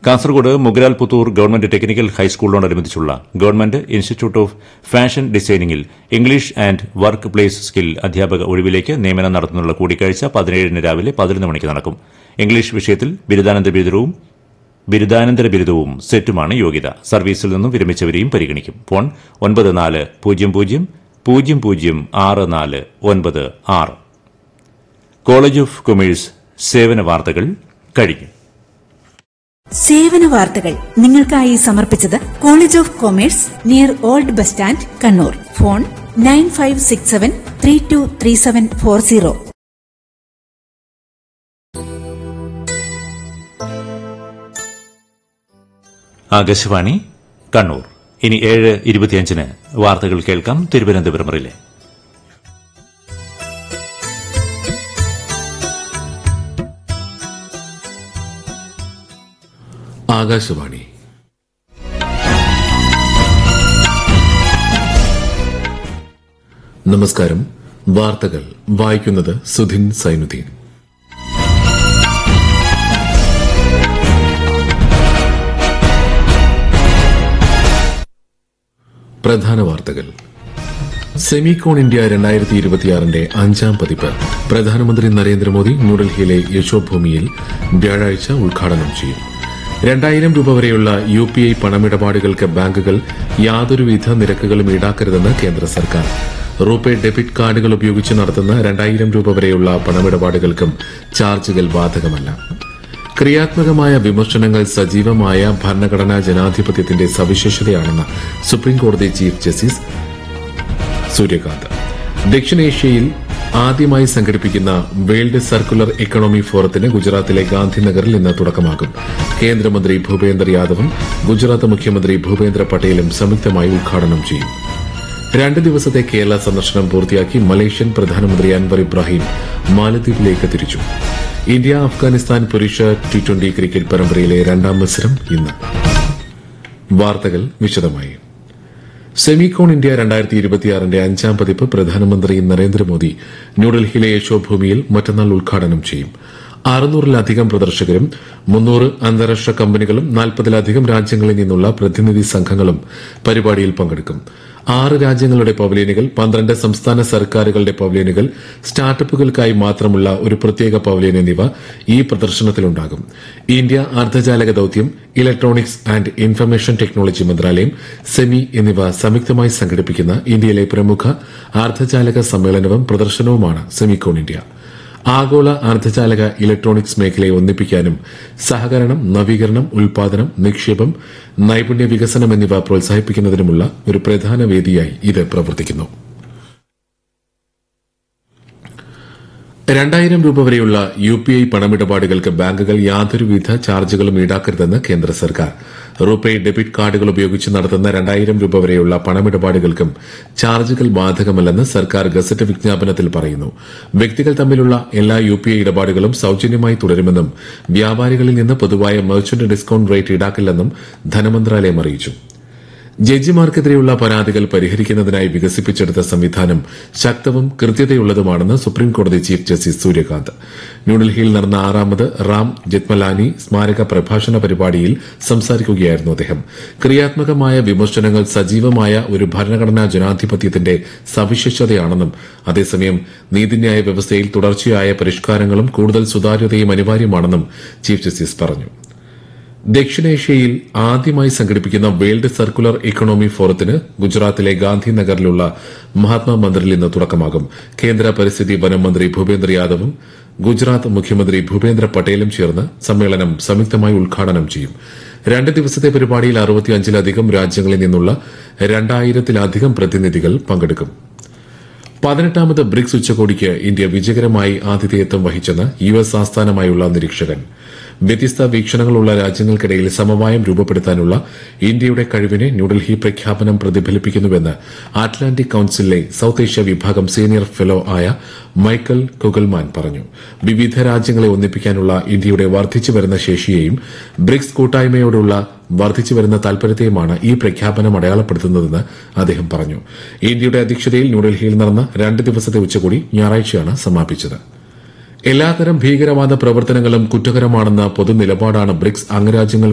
Kasaragod Mogral Puthur government technical ഹൈസ്കൂളിനോടനുബന്ധിച്ചുള്ള government institute of fashion ഡിസൈനിംഗിൽ English and workplace skill അധ്യാപക ഒഴിവിലേക്ക് നിയമനം നടത്തുന്നുള്ള കൂടിക്കാഴ്ച പതിനേഴിന് രാവിലെ പതിനൊന്ന് മണിക്ക് നടക്കും ഇംഗ്ലീഷ് വിഷയത്തിൽ ബിരുദാനന്തര ബിരുദവും ബിരുദാനന്തര ബിരുദവും സെറ്റുമാണ് യോഗ്യത സർവീസിൽ നിന്നും വിരമിച്ചവരെയും പരിഗണിക്കും ഫോൺ ഒൻപത് നാല് പൂജ്യം പൂജ്യം പൂജ്യം പൂജ്യം ആറ് നാല് ഒൻപത് ആറ് കോളേജ് ഓഫ് കൊമേഴ്സ് സേവന വാർത്തകൾ കഴിഞ്ഞു സേവന വാർത്തകൾ നിങ്ങൾക്കായി സമർപ്പിച്ചത് college of commerce near old bus stand Kannur phone nine five six seven three two three seven four zero Akashvani Kannur ഇനി ഏഴ് ഇരുപത്തിയഞ്ചിന് വാർത്തകൾ കേൾക്കാം തിരുവനന്തപുരം റിലേ ആകാശവാണി നമസ്കാരം വാർത്തകൾ വായിക്കുന്നത് സുധിൻ സൈനുദ്ദീൻ പ്രധാന വാർത്തകൾ സെമികോൺ ഇന്ത്യ രണ്ടായിരത്തി ഇരുപത്തിയാറിന്റെ അഞ്ചാം പതിപ്പ് പ്രധാനമന്ത്രി നരേന്ദ്രമോദി ന്യൂഡൽഹിയിലെ യശോഭൂമിയിൽ വ്യാഴാഴ്ച ഉദ്ഘാടനം ചെയ്യും രണ്ടായിരം രൂപ വരെയുള്ള യു പി ഐ പണമിടപാടുകൾക്ക് ബാങ്കുകൾ യാതൊരുവിധ നിരക്കുകളും ഈടാക്കരുതെന്ന് കേന്ദ്ര സർക്കാർ റൂപേ ഡെബിറ്റ് കാർഡുകൾ ഉപയോഗിച്ച് നടത്തുന്ന രണ്ടായിരം രൂപ വരെയുള്ള പണമിടപാടുകൾക്കും ചാർജുകൾ ബാധകമല്ല ക്രിയാത്മകമായ വിമർശനങ്ങൾ സജീവമായ ഭരണഘടനാ ജനാധിപത്യത്തിന്റെ സവിശേഷതയാണെന്ന് സുപ്രീംകോടതി ചീഫ് ജസ്റ്റിസ് സൂര്യകാന്ത് ദക്ഷിണേഷ്യയിൽ ആദ്യമായി സംഘടിപ്പിക്കുന്ന വേൾഡ് സർക്കുലർ എക്കണോമി ഫോറത്തിന് ഗുജറാത്തിലെ ഗാന്ധിനഗറിൽ ഇന്ന് തുടക്കമാകും കേന്ദ്രമന്ത്രി ഭൂപേന്ദർ യാദവും ഗുജറാത്ത് മുഖ്യമന്ത്രി ഭൂപേന്ദ്ര പട്ടേലും സംയുക്തമായി ഉദ്ഘാടനം ചെയ്യും രണ്ട് ദിവസത്തെ കേരള സന്ദർശനം പൂർത്തിയാക്കി മലേഷ്യൻ പ്രധാനമന്ത്രി അൻവർ ഇബ്രാഹിം മാലദ്വീപിലേക്ക് തിരിച്ചു ഇന്ത്യ അഫ്ഗാനിസ്ഥാൻ പുരുഷ ടി ട്വന്റി ക്രിക്കറ്റ് പരമ്പരയിലെ രണ്ടാം മത്സരം ഇന്ന് വാർത്തകൾ വിശദമായി സെമികോൺ ഇന്ത്യ രണ്ടായിരത്തി ഇരുപത്തിയാറിന്റെ അഞ്ചാം പതിപ്പ് പ്രധാനമന്ത്രി നരേന്ദ്രമോദി ന്യൂഡൽഹിയിലെ യശോഭൂമിയിൽ മറ്റന്നാൾ ഉദ്ഘാടനം ചെയ്യും അറുന്നൂറിലധികം പ്രദർശകരും മുന്നൂറ് അന്താരാഷ്ട്ര കമ്പനികളും നാൽപ്പതിലധികം രാജ്യങ്ങളിൽ നിന്നുള്ള പ്രതിനിധി സംഘങ്ങളും പരിപാടിയിൽ പങ്കെടുക്കും ആറ് രാജ്യങ്ങളുടെ പവലിയനുകൾ പന്ത്രണ്ട് സംസ്ഥാന സർക്കാരുകളുടെ പവലിയനുകൾ സ്റ്റാർട്ടപ്പുകൾക്കായി മാത്രമുള്ള ഒരു പ്രത്യേക പവലിയൻ എന്നിവ ഈ പ്രദർശനത്തിലുണ്ടാകും ഇന്ത്യ അർദ്ധചാലക ദൌത്യം ഇലക്ട്രോണിക്സ് ആൻഡ് ഇൻഫർമേഷൻ ടെക്നോളജി മന്ത്രാലയം സെമി എന്നിവ സംയുക്തമായി സംഘടിപ്പിക്കുന്ന ഇന്ത്യയിലെ പ്രമുഖ അർദ്ധചാലക സമ്മേളനവും പ്രദർശനവുമാണ് സെമികോൺ ഇന്ത്യ ആഗോള അർദ്ധചാലക ഇലക്ട്രോണിക്സ് മേഖലയെ ഒന്നിപ്പിക്കാനും സഹകരണം നവീകരണം ഉൽപാദനം നിക്ഷേപം നൈപുണ്യ വികസനം എന്നിവ പ്രോത്സാഹിപ്പിക്കുന്നതിനുമുള്ള ഒരു പ്രധാന വേദിയായി ഇത് പ്രവർത്തിക്കുന്നു രണ്ടായിരം രൂപ വരെയുള്ള യു പി ഐ പണമിടപാടുകൾക്ക് ബാങ്കുകൾ യാതൊരുവിധ ചാർജുകളും ഈടാക്കരുതെന്ന് കേന്ദ്ര സർക്കാർ റൂപേ ഡെബിറ്റ് കാർഡുകൾ ഉപയോഗിച്ച് നടത്തുന്ന രണ്ടായിരം രൂപ വരെയുള്ള പണമിടപാടുകൾക്കും ചാർജുകൾ ബാധകമല്ലെന്ന് സർക്കാർ ഗസറ്റ് വിജ്ഞാപനത്തിൽ പറയുന്നു വ്യക്തികൾ തമ്മിലുള്ള എല്ലാ യു പി ഐ ഇടപാടുകളും സൌജന്യമായി തുടരുമെന്നും വ്യാപാരികളിൽ നിന്ന് പൊതുവായ മെർച്ചന്റ് ഡിസ്കൌണ്ട് റേറ്റ് ഈടാക്കില്ലെന്നും ധനമന്ത്രാലയം അറിയിച്ചു ജഡ്ജിമാർക്കെതിരെയുള്ള പരാതികൾ പരിഹരിക്കുന്നതിനായി വികസിപ്പിച്ചെടുത്ത സംവിധാനം ശക്തവും കൃത്യതയുള്ളതുമാണെന്ന് സുപ്രീംകോടതി ചീഫ് ജസ്റ്റിസ് സൂര്യകാന്ത് ന്യൂഡൽഹിയിൽ നടന്ന ആറാമത് റാം ജെത്മലാനി സ്മാരക പ്രഭാഷണ പരിപാടിയിൽ സംസാരിക്കുകയായിരുന്നു അദ്ദേഹം ക്രിയാത്മകമായ വിമർശനങ്ങൾ സജീവമായ ഒരു ഭരണഘടനാ ജനാധിപത്യത്തിന്റെ സവിശേഷതയാണെന്നും അതേസമയം നീതിന്യായ വ്യവസ്ഥയിൽ തുടർച്ചയായ പരിഷ്കാരങ്ങളും കൂടുതൽ സുതാര്യതയും അനിവാര്യമാണെന്നും ചീഫ് ജസ്റ്റിസ് പറഞ്ഞു ദക്ഷിണേഷ്യയിൽ ആദ്യമായി സംഘടിപ്പിക്കുന്ന വേൾഡ് സർക്കുലർ ഇക്കണോമി ഫോറത്തിന് ഗുജറാത്തിലെ ഗാന്ധിനഗറിലുള്ള മഹാത്മാ മന്ദിറിൽ ഇന്ന് തുടക്കമാകും കേന്ദ്ര പരിസ്ഥിതി വനം മന്ത്രി ഭൂപേന്ദ്ര യാദവും ഗുജറാത്ത് മുഖ്യമന്ത്രി ഭൂപേന്ദ്ര പട്ടേലും ചേർന്ന് സമ്മേളനം സംയുക്തമായി ഉദ്ഘാടനം ചെയ്യും രണ്ട് ദിവസത്തെ പരിപാടിയിൽ അറുപത്തിയഞ്ചിലധികം രാജ്യങ്ങളിൽ നിന്നുള്ള രണ്ടായിരത്തിലധികം പ്രതിനിധികൾ പങ്കെടുക്കും പതിനെട്ടാമത് ബ്രിക്സ് ഉച്ചകോടിക്ക് ഇന്ത്യ വിജയകരമായി ആതിഥേയത്വം വഹിച്ചെന്ന് യു എസ് ആസ്ഥാനമായുള്ള നിരീക്ഷകൻ വ്യത്യസ്ത വീക്ഷണങ്ങളുള്ള രാജ്യങ്ങൾക്കിടയിൽ സമവായം രൂപപ്പെടുത്താനുള്ള ഇന്ത്യയുടെ കഴിവിനെ ന്യൂഡൽഹി പ്രഖ്യാപനം പ്രതിഫലിപ്പിക്കുന്നുവെന്ന് അറ്റ്ലാന്റിക് കൌൺസിലിലെ സൌത്ത് ഏഷ്യ വിഭാഗം സീനിയർ ഫെലോ ആയ മൈക്കൽ കുഗൽമാൻ പറഞ്ഞു വിവിധ രാജ്യങ്ങളെ ഒന്നിപ്പിക്കാനുള്ള ഇന്ത്യയുടെ വർദ്ധിച്ചുവരുന്ന ശേഷിയെയും ബ്രിക്സ് കൂട്ടായ്മയോടുള്ള വർദ്ധിച്ചുവരുന്ന താൽപര്യത്തെയുമാണ് ഈ പ്രഖ്യാപനം അടയാളപ്പെടുത്തുന്നതെന്ന് അദ്ദേഹം പറഞ്ഞു ഇന്ത്യയുടെ അധ്യക്ഷതയിൽ ന്യൂഡൽഹിയിൽ നടന്ന രണ്ട് ദിവസത്തെ ഉച്ചകോടി ഞായറാഴ്ചയാണ് സമാപിച്ചത് എല്ലാത്തരം ഭീകരവാദ പ്രവർത്തനങ്ങളും കുറ്റകരമാണെന്ന പൊതുനിലപാടാണ് ബ്രിക്സ് അംഗരാജ്യങ്ങൾ